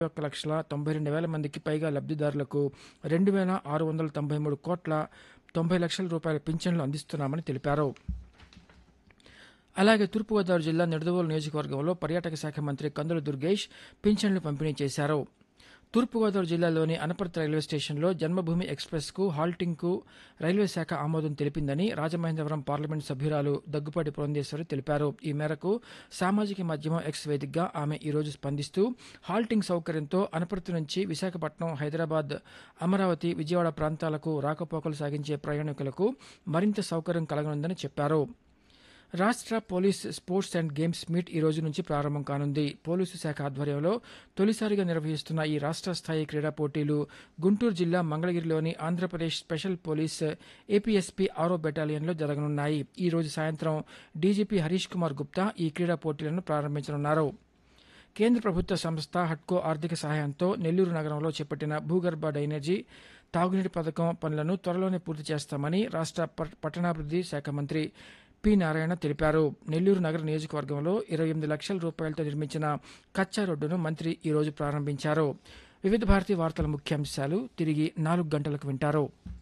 ఒక్క లక్షల తొంభై రెండు వేల మందికి పైగా లబ్ధిదారులకు రెండు వేల ఆరు వందల తొంభై మూడు కోట్ల తొంభై లక్షల రూపాయల పింఛన్లు అందిస్తున్నామని తెలిపారు అలాగే తూర్పుగోదావరి జిల్లా నిడదవోలు నియోజకవర్గంలో పర్యాటక శాఖ మంత్రి కందుల దుర్గేష్ పింఛన్లు పంపిణీ చేశారు తూర్పుగోదావరి జిల్లాలోని అనపర్తి రైల్వే స్టేషన్లో జన్మభూమి ఎక్స్ప్రెస్కు హాల్టింగ్కు రైల్వే శాఖ ఆమోదం తెలిపిందని రాజమహేంద్రవరం పార్లమెంట్ సభ్యురాలు దగ్గుపాటి పురంధేశ్వరి తెలిపారు ఈ మేరకు సామాజిక మాధ్యమం ఎక్స్ వేదికగా ఆమె ఈరోజు స్పందిస్తూ హాల్టింగ్ సౌకర్యంతో అనపర్తి నుంచి విశాఖపట్నం హైదరాబాద్ అమరావతి విజయవాడ ప్రాంతాలకు రాకపోకలు సాగించే ప్రయాణికులకు మరింత సౌకర్యం కలగనుందని చెప్పారు రాష్ట్ర police sports and games meet ఈ రోజు నుంచి ప్రారంభం కానుంది పోలీసు శాఖ ఆధ్వర్యంలో తొలిసారిగా నిర్వహిస్తున్న ఈ రాష్ట్ర స్థాయి క్రీడా పోటీలు గుంటూరు జిల్లా మంగళగిరిలోని ఆంధ్రప్రదేశ్ స్పెషల్ పోలీస్ ఏపీఎస్పీ ఆరో బెటాలియన్లో జరగనున్నాయి ఈ రోజు సాయంత్రం డీజీపీ హరీష్ కుమార్ గుప్తా ఈ క్రీడా పోటీలను ప్రారంభించనున్నారు కేంద్ర ప్రభుత్వ సంస్థ హట్కో ఆర్థిక సహాయంతో నెల్లూరు నగరంలో చేపట్టిన భూగర్భ డ్రైనేజీ తాగునీటి పథకం పనులను త్వరలోనే పూర్తి చేస్తామని రాష్ట్ర ప- పట్టణాభివృద్ధి శాఖ మంత్రి పి నారాయణ తెలిపారు నెల్లూరు నగర నియోజకవర్గంలో ఇరవై ఎనిమిది లక్షల రూపాయలతో నిర్మించిన కచ్చా రోడ్డును మంత్రి ఈ రోజు ప్రారంభించారు వివిధ భారతి వార్తల ముఖ్యాంశాలు తిరిగి నాలుగు గంటలకు వింటారు